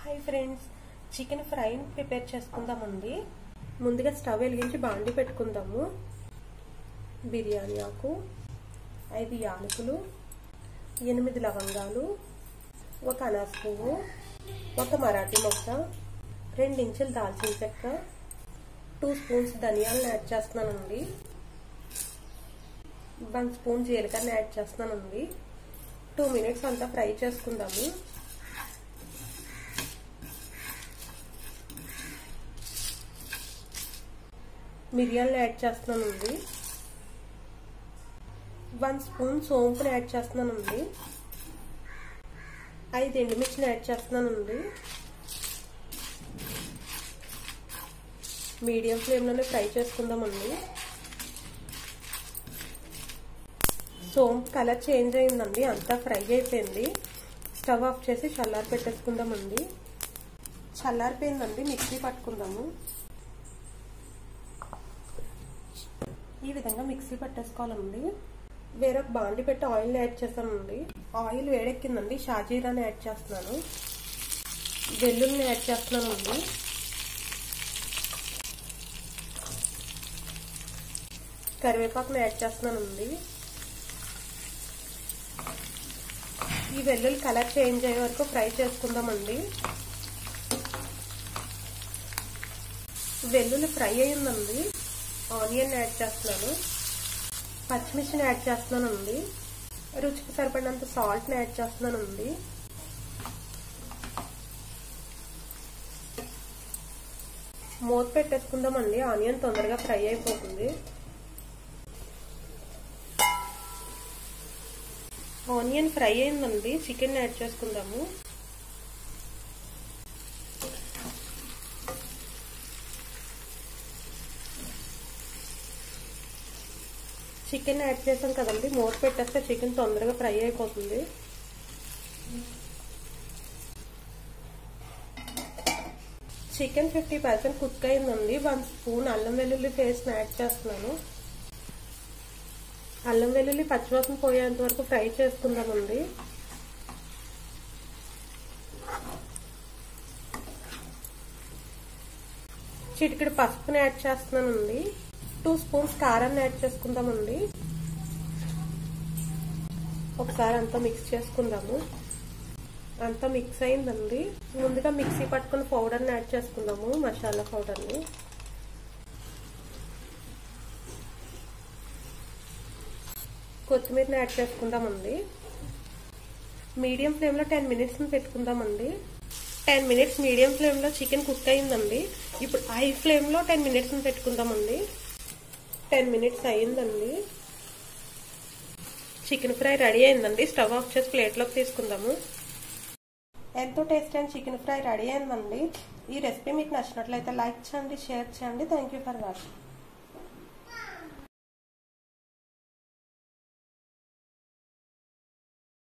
hi friends chicken ఫ్రైని prepare చేసుకుందామండి ముందుగా స్టవ్ వెలిగించి బాండి పెట్టుకుందాము బిర్యానీ ఆకు ఐదు యాలకులు ఎనిమిది లవంగాలు ఒక అనాస పువ్వు ఒక మరాఠీ మొక్క రెండు ఇంచులు దాల్చిన చెక్క టూ స్పూన్స్ ధనియాలను యాడ్ చేస్తున్నానండి వన్ స్పూన్ జీలకర్ర యాడ్ చేస్తున్నానండి టూ మినిట్స్ అంతా ఫ్రై చేసుకుందాము మిరియాలను యాడ్ చేస్తున్నానండి వన్ స్పూన్ సోంపుని యాడ్ చేస్తున్నానండి ఐదు ఎండుమిర్చిని యాడ్ చేస్తున్నానండి మీడియం ఫ్లేమ్లోనే ఫ్రై చేసుకుందామండి సోంపు కలర్ చేంజ్ అయిందండి అంతా ఫ్రై అయిపోయింది స్టవ్ ఆఫ్ చేసి చల్లారి పెట్టేసుకుందామండి చల్లారిపోయిందండి మిక్సీ పట్టుకుందాము ఈ విధంగా మిక్సీ పట్టేసుకోవాలండి వేరొక బాండి పెట్టి ఆయిల్ యాడ్ చేస్తానండి ఆయిల్ వేడెక్కిందండి షాజీరాని యాడ్ చేస్తున్నాను వెల్లుల్ని యాడ్ చేస్తున్నానండి కరివేపాకుని యాడ్ చేస్తున్నానండి ఈ వెల్లుల్లి కలర్ చేంజ్ అయ్యే వరకు ఫ్రై చేసుకుందామండి వెల్లుల్లి ఫ్రై అయ్యిందండి ఆనియన్ యాడ్ చేస్తున్నాను పచ్చిమిర్చిని యాడ్ చేస్తున్నానండి రుచికి సరిపడినంత సాల్ట్ని యాడ్ చేస్తున్నానండి మూత పెట్టేసుకుందామండి ఆనియన్ తొందరగా ఫ్రై అయిపోతుంది ఆనియన్ ఫ్రై అయిందండి చికెన్ యాడ్ చేసుకుందాము చికెన్ యాడ్ చేసాం కదండి మూత పెట్టేస్తే చికెన్ తొందరగా ఫ్రై అయిపోతుంది చికెన్ ఫిఫ్టీ పర్సెంట్ కుక్ అయిందండి వన్ స్పూన్ అల్లం వెల్లుల్లి పేస్ట్ యాడ్ చేస్తున్నాను అల్లం వెల్లుల్లి పచ్చివాసన పోయేంత వరకు ఫ్రై చేసుకుందామండి చిటికెడు పసుపుని యాడ్ చేస్తున్నానండి టూ స్పూన్స్ కారాన్ని యాడ్ చేసుకుందామండి ఒకసారి అంతా మిక్స్ చేసుకుందాము అంతా మిక్స్ అయిందండి ముందుగా మిక్సీ పట్టుకుని పౌడర్ని యాడ్ చేసుకుందాము మసాలా పౌడర్ని కొత్తిమీరని యాడ్ చేసుకుందామండి మీడియం ఫ్లేమ్లో టెన్ మినిట్స్ని పెట్టుకుందామండి టెన్ మినిట్స్ మీడియం ఫ్లేమ్లో చికెన్ కుక్ అయిందండి ఇప్పుడు హై ఫ్లేమ్లో టెన్ మినిట్స్ని పెట్టుకుందామండి టెన్ మినిట్స్ అయ్యిందండి చికెన్ ఫ్రై రెడీ అయిందండి స్టవ్ ఆఫ్ చేసి ప్లేట్లోకి తీసుకుందాము ఎంతో taste and chicken fry ready అయిందండి ఈ రెసిపీ మీకు నచ్చినట్లయితే లైక్ చేయండి షేర్ చేయండి థ్యాంక్ యూ ఫర్ వాచింగ్